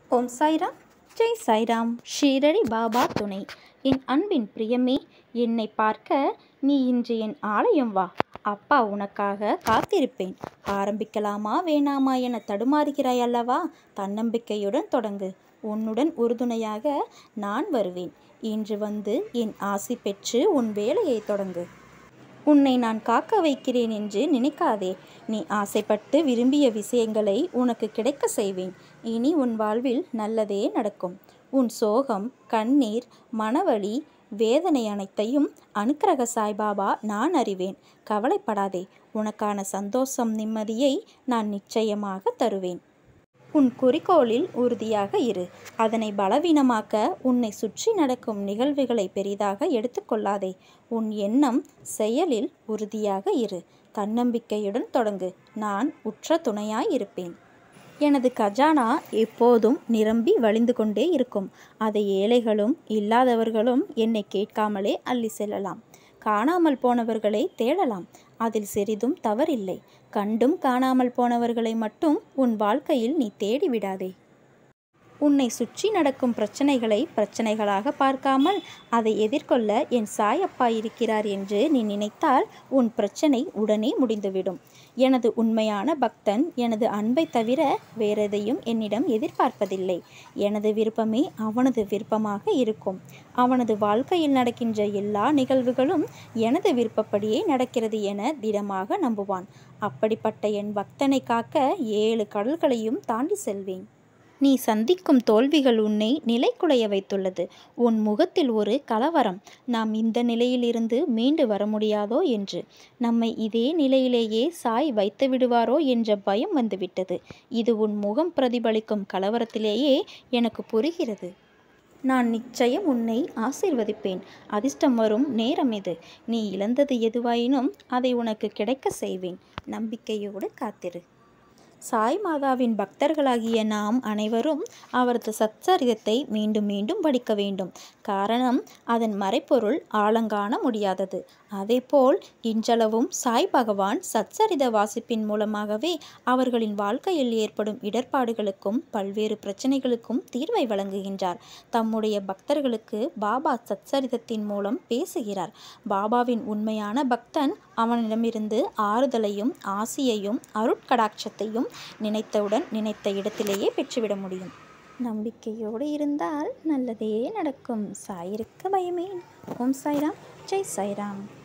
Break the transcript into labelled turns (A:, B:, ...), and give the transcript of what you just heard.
A: ஓம் சாய்ராம் ஜெய் சாய்ராம் ஷீரடி பாபா துணை என் அன்பின் பிரியமே என்னை பார்க்க நீ இன்று என் ஆலயம் வா அப்பா உனக்காக காத்திருப்பேன் ஆரம்பிக்கலாமா வேணாமா என தடுமாறுகிறாய் அல்லவா தன்னம்பிக்கையுடன் தொடங்கு உன்னுடன் உறுதுணையாக நான் வருவேன் இன்று வந்து என் ஆசி பெற்று உன் வேலையை தொடங்கு உன்னை நான் காக்க வைக்கிறேன் என்று நினைக்காதே நீ ஆசைப்பட்டு விரும்பிய விஷயங்களை உனக்கு கிடைக்க செய்வேன் இனி உன் வாழ்வில் நல்லதே நடக்கும் உன் சோகம் கண்ணீர் மனவலி வேதனை அனைத்தையும் அனுக்கிரக சாய்பாபா நான் அறிவேன் கவலைப்படாதே உனக்கான சந்தோஷம் நிம்மதியை நான் நிச்சயமாக தருவேன் உன் குறிக்கோளில் உறுதியாக இரு அதனை பலவீனமாக்க உன்னை சுற்றி நடக்கும் நிகழ்வுகளை பெரிதாக எடுத்துக்கொள்ளாதே உன் எண்ணம் செயலில் உறுதியாக இரு தன்னம்பிக்கையுடன் தொடங்கு நான் உற்ற துணையாய் இருப்பேன் எனது கஜானா எப்போதும் நிரம்பி வழிந்து கொண்டே இருக்கும் அதை ஏழைகளும் இல்லாதவர்களும் என்னை கேட்காமலே அள்ளி செல்லலாம் காணாமல் போனவர்களை தேடலாம் அதில் சிறிதும் தவறில்லை கண்டும் காணாமல் போனவர்களை மட்டும் உன் வாழ்க்கையில் நீ தேடிவிடாதே உன்னை சுற்றி நடக்கும் பிரச்சனைகளை பிரச்சனைகளாக பார்க்காமல் அதை எதிர்கொள்ள என் சாயப்பா இருக்கிறார் என்று நீ நினைத்தால் உன் பிரச்சனை உடனே முடிந்துவிடும் எனது உண்மையான பக்தன் எனது அன்பை தவிர வேறெதையும் என்னிடம் எதிர்பார்ப்பதில்லை எனது விருப்பமே அவனது விருப்பமாக இருக்கும் அவனது வாழ்க்கையில் நடக்கின்ற எல்லா நிகழ்வுகளும் எனது விருப்பப்படியே நடக்கிறது என திடமாக நம்புவான் அப்படிப்பட்ட என் பக்தனை காக்க ஏழு கடல்களையும் தாண்டி செல்வேன் நீ சந்திக்கும் தோல்விகள் உன்னை நிலைக்குலைய வைத்துள்ளது உன் முகத்தில் ஒரு கலவரம் நாம் இந்த நிலையிலிருந்து மீண்டு வர முடியாதோ என்று நம்மை இதே நிலையிலேயே சாய் வைத்து விடுவாரோ என்ற பயம் வந்துவிட்டது இது உன் முகம் பிரதிபலிக்கும் கலவரத்திலேயே எனக்கு புரிகிறது நான் நிச்சயம் உன்னை ஆசீர்வதிப்பேன் அதிர்ஷ்டம் வரும் நேரம் இது நீ இழந்தது எதுவாயினும் அதை உனக்கு கிடைக்க செய்வேன் நம்பிக்கையோடு காத்திரு சாய் மாதாவின் பக்தர்களாகிய நாம் அனைவரும் அவரது சச்சரிதத்தை மீண்டும் மீண்டும் படிக்க வேண்டும் காரணம் அதன் மறைப்பொருள் ஆழங்காண முடியாதது அதேபோல் இன்றளவும் சாய் பகவான் சச்சரித வாசிப்பின் மூலமாகவே அவர்களின் வாழ்க்கையில் ஏற்படும் இடர்பாடுகளுக்கும் பல்வேறு பிரச்சனைகளுக்கும் தீர்வை வழங்குகின்றார் தம்முடைய பக்தர்களுக்கு பாபா சச்சரிதத்தின் மூலம் பேசுகிறார் பாபாவின் உண்மையான பக்தன் அவனிடமிருந்து ஆறுதலையும் ஆசியையும் அருட்கடாட்சத்தையும் நினைத்தவுடன் நினைத்த இடத்திலேயே பெற்றுவிட முடியும் நம்பிக்கையோடு இருந்தால் நல்லதே நடக்கும் சாயிருக்க பயமே ஓம் சாய்ராம் ஜெய் சாய்ராம்